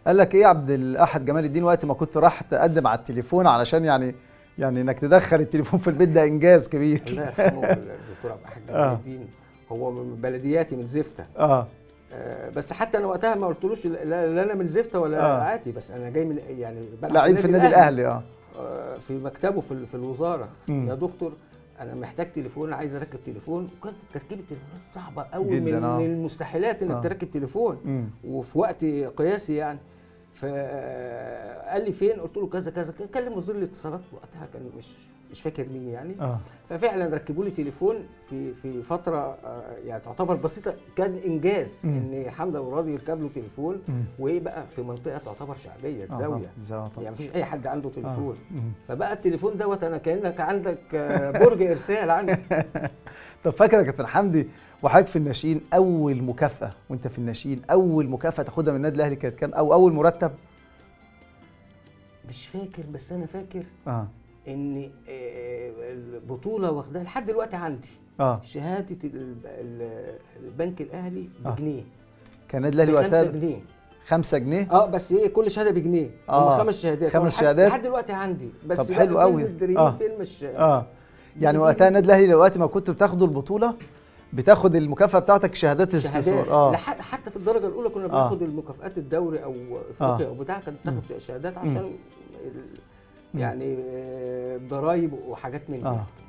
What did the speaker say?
قال لك ايه يا عبد الاحد جمال الدين وقت ما كنت راح تقدم على التليفون علشان يعني يعني انك تدخل التليفون في البيت ده انجاز كبير الله يرحمه الدكتور عبد الحاج جمال آه. الدين هو من بلدياتي من زفته اه آه، بس حتى انا وقتها ما قلتلوش لا, لا انا من زفته ولا آه. عادي بس انا جاي من يعني بلعب لعيب في النادي الاهلي اه آه، في مكتبه في, ال- في الوزاره مم. يا دكتور انا محتاج تليفون عايز اركب تليفون وكانت تركيب التليفونات صعبه قوي جداً، من, آه. من المستحيلات انك آه. تركب تليفون مم. وفي وقت قياسي يعني فقال لي فين قلت له كذا كذا كلم وزير الاتصالات وقتها كان مش مش فاكر مين يعني اه ففعلا ركبوا لي تليفون في في فتره آه، يعني تعتبر بسيطه كان انجاز مم. ان حمزه وراضي يركب له تليفون مم. وايه بقى في منطقه تعتبر شعبيه آه، الزاويه طبعاً، الزاويه طبعا يعني مفيش اي حد عنده تليفون آه. مم. فبقى التليفون دوت انا كانك عندك آه، برج ارسال عندي طب فاكر يا كابتن حمدي وحضرتك في الناشئين اول مكافاه وانت في الناشئين اول مكافاه تاخدها من النادي الاهلي كانت كام او اول مرتب مش فاكر بس انا فاكر اه ان آه، البطوله واخداها لحد دلوقتي عندي اه شهاده ال- ال- البنك الاهلي آه. بجنيه كان النادي الاهلي بخمسة وقتها جنيه 5 جنيه اه بس ايه كل شهاده بجنيه آه. هم خمس شهادات خمس هو لحد- شهادات؟ لحد دلوقتي عندي بس طب بقى حلو فيلم قوي. الدريم آه. فيلم مش اه يعني دي- وقتها النادي الاهلي وقت ما كنتوا بتاخدوا البطوله بتاخد المكافاه بتاعتك شهادات الاستثمار شهادات اه لحد حتى في الدرجه الاولى كنا آه. بناخد المكافآت الدوري او افريقيا آه. او بتاع كانت بتاخد شهادات عشان ال- مم. يعني آه، الضرايب وحاجات من دي اه